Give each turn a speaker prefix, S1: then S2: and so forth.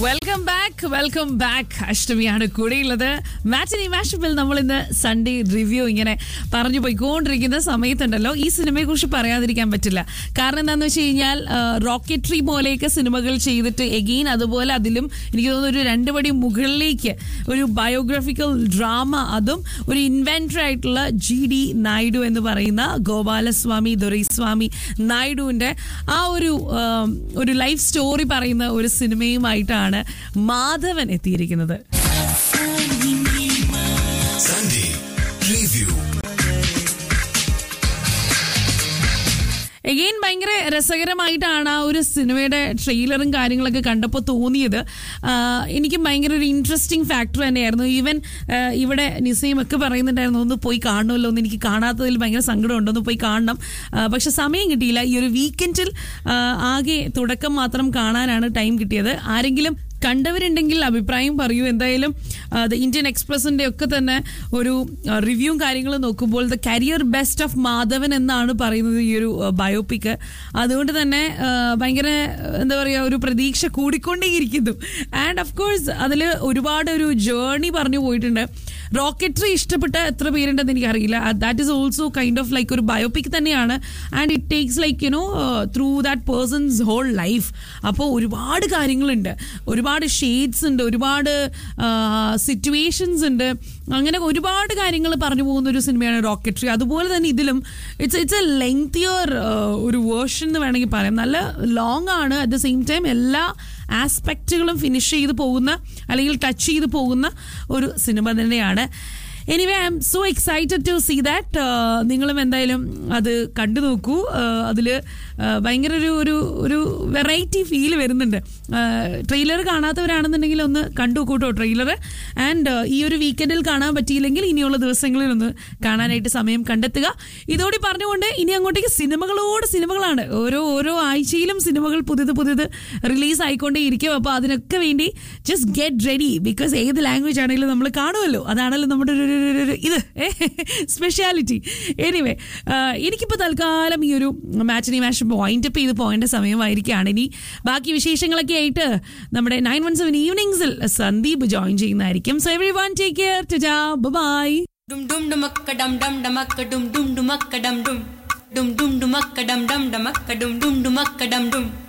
S1: Welcome back welcome back അഷ്ടമിയാണ് കൂടെയുള്ളത് matinee മാഷപ്പിൽ നമ്മൾ ഇന്ന് സൺഡേ റിവ്യൂ ഇങ്ങനെ പറഞ്ഞു പോയിക്കൊണ്ടിരിക്കുന്ന സമയത്തുണ്ടല്ലോ ഈ സിനിമയെ കുറിച്ച് പറയാതിരിക്കാൻ പറ്റില്ല കാരണം എന്താണെന്ന് വെച്ച് കഴിഞ്ഞാൽ റോക്കറ്റ്രി പോലെയൊക്കെ സിനിമകൾ ചെയ്തിട്ട് എഗെയിൻ അതുപോലെ അതിലും എനിക്ക് തോന്നുന്നു ഒരു രണ്ട് പടി മുകളിലേക്ക് ഒരു ബയോഗ്രഫിക്കൽ ഡ്രാമ അതും ഒരു ഇൻവെന്റർ ആയിട്ടുള്ള ജി ഡി നായിഡു എന്ന് പറയുന്ന ഗോപാലസ്വാമി ദൊരൈസ്വാമി നായിഡുവിന്റെ ആ ഒരു ആം, ഒരു ലൈഫ് സ്റ്റോറി പറയുന്ന ഒരു സിനിമയുമായിട്ടാണ് മാധവൻ എത്തിയിരിക്കുന്നത്
S2: Sunday Review.
S1: എഗെയിൻ ഭയങ്കര രസകരമായിട്ടാണ് ആ ഒരു സിനിമയുടെ ട്രെയിലറും കാര്യങ്ങളൊക്കെ കണ്ടപ്പോൾ തോന്നിയത് ആഹ് എനിക്ക് ഭയങ്കര ഒരു ഇൻട്രസ്റ്റിംഗ് ഫാക്ടർ തന്നെയായിരുന്നു ഈവൻ ആഹ് ഇവിടെ നിസയും ഒക്കെ പറയുന്നുണ്ടായിരുന്നു ഒന്ന് പോയി കാണണമല്ലോ ഒന്ന് എനിക്ക് കാണാത്തതിൽ ഭയങ്കര സങ്കടമുണ്ട് ഒന്ന് പോയി കാണണം ആഹ് പക്ഷെ സമയം കിട്ടിയില്ല ഈ ഒരു വീക്കെൻഡിൽ ആകെ തുടക്കം മാത്രം കാണാനാണ് ടൈം കിട്ടിയത് ആരെങ്കിലും കണ്ടവരുണ്ടെങ്കിൽ അഭിപ്രായം പറയൂ എന്തായാലും ദ ഇന്ത്യൻ എക്സ്പ്രസിന്റെ ഒക്കെ തന്നെ ഒരു റിവ്യൂവും കാര്യങ്ങളും നോക്കുമ്പോൾ the career best of Madhavan എന്നാണ് പറയുന്നത് ഈ ഒരു ബയോപിക്ക് അതുകൊണ്ട് തന്നെ ആ, ഭയങ്കര എന്താ പറയുക ഒരു പ്രതീക്ഷ കൂടിക്കൊണ്ടേയിരിക്കുന്നു ആൻഡ് ഓഫ് കോഴ്സ് അതിൽ ഒരുപാട് ഒരു ജേർണി പറഞ്ഞു പോയിട്ടുണ്ട് റോക്കറ്റ്രി ഇഷ്ടപ്പെട്ട എത്ര പേരുണ്ടെന്ന് എനിക്കറിയില്ല that is also kind of like ഒരു ബയോപിക് തന്നെയാണ് and it takes like you know through that person's whole life അപ്പോൾ ഒരുപാട് കാര്യങ്ങളുണ്ട് ഒരുപാട് ഷെയ്ഡ്സ് ഉണ്ട് ഒരുപാട് സിറ്റുവേഷൻസ് ഉണ്ട് അങ്ങനെ ഒരുപാട് കാര്യങ്ങൾ പറഞ്ഞു പോകുന്ന ഒരു സിനിമയാണ് റോക്കറ്റ്രി അതുപോലെ തന്നെ ഇതിലും ഇറ്റ്സ് ഇറ്റ്സ് എ ലെങ്തിയർ ഒരു വേർഷൻ എന്ന് വേണമെങ്കിൽ പറയാം നല്ല ലോങ് ആണ് അറ്റ് ദ സെയിം ടൈം എല്ലാ ആസ്പെക്റ്റുകളും ഫിനിഷ് ചെയ്ത് പോകുന്ന അല്ലെങ്കിൽ ടച്ച് ചെയ്ത് പോകുന്ന ഒരു സിനിമ തന്നെയാണ് anyway I'm so excited to see that നിങ്ങളും എന്തായാലും അത് കണ്ടു നോക്കൂ അതിൽ ഭയങ്കര ഒരു ഒരു ഒരു വെറൈറ്റി ഫീൽ വരുന്നുണ്ട് ട്രെയിലർ കാണാത്തവരാണെന്നുണ്ടെങ്കിൽ ഒന്ന് കണ്ടു കൂട്ടോ ട്രെയിലർ ആൻഡ് ഈ ഒരു വീക്കെൻഡിൽ കാണാൻ പറ്റിയില്ലെങ്കിൽ ഇനിയുള്ള ദിവസങ്ങളിൽ ഒന്ന് കാണാനായിട്ട് സമയം കണ്ടെത്തുക ഇതോടെ പറഞ്ഞുകൊണ്ട് ഇനി അങ്ങോട്ടേക്ക് സിനിമകളോട് സിനിമകളാണ് ഓരോ ഓരോ ആഴ്ചയിലും സിനിമകൾ പുതിയത് പുതിയത് റിലീസ് ആയിക്കൊണ്ടേ ഇരിക്കും അപ്പോൾ അതിനൊക്കെ വേണ്ടി ജസ്റ്റ് ഗെറ്റ് റെഡി ബിക്കോസ് ഏത് ലാംഗ്വേജ് ആണെങ്കിലും നമ്മൾ കാണുമല്ലോ അതാണല്ലോ നമ്മുടെ ഒരു ഒരു- ഒരു- ഒരു ഇത് സ്പെഷ്യാലിറ്റി എനിവേ എനിക്കിപ്പോൾ തൽക്കാലം ഈ ഒരു മാച്ചിനി മാച്ച് പോയിന്റ് അപ്പ് ചെയ്ത് പോകേണ്ട സമയമായിരിക്കുകയാണ് ഇനി ബാക്കി വിശേഷങ്ങളൊക്കെ ആയിട്ട് നമ്മുടെ നയൻ വൺ സെവൻ ഈവനിങ്സിൽ സന്ദീപ് ജോയിൻ ചെയ്യുന്നതായിരിക്കും so everyone take care ടാ bye
S3: Dum dum dumakka dum dum dumakka dum dum dumakka dum dum dum dum dumakka dum dum dumakka dum dum dumakka dum dum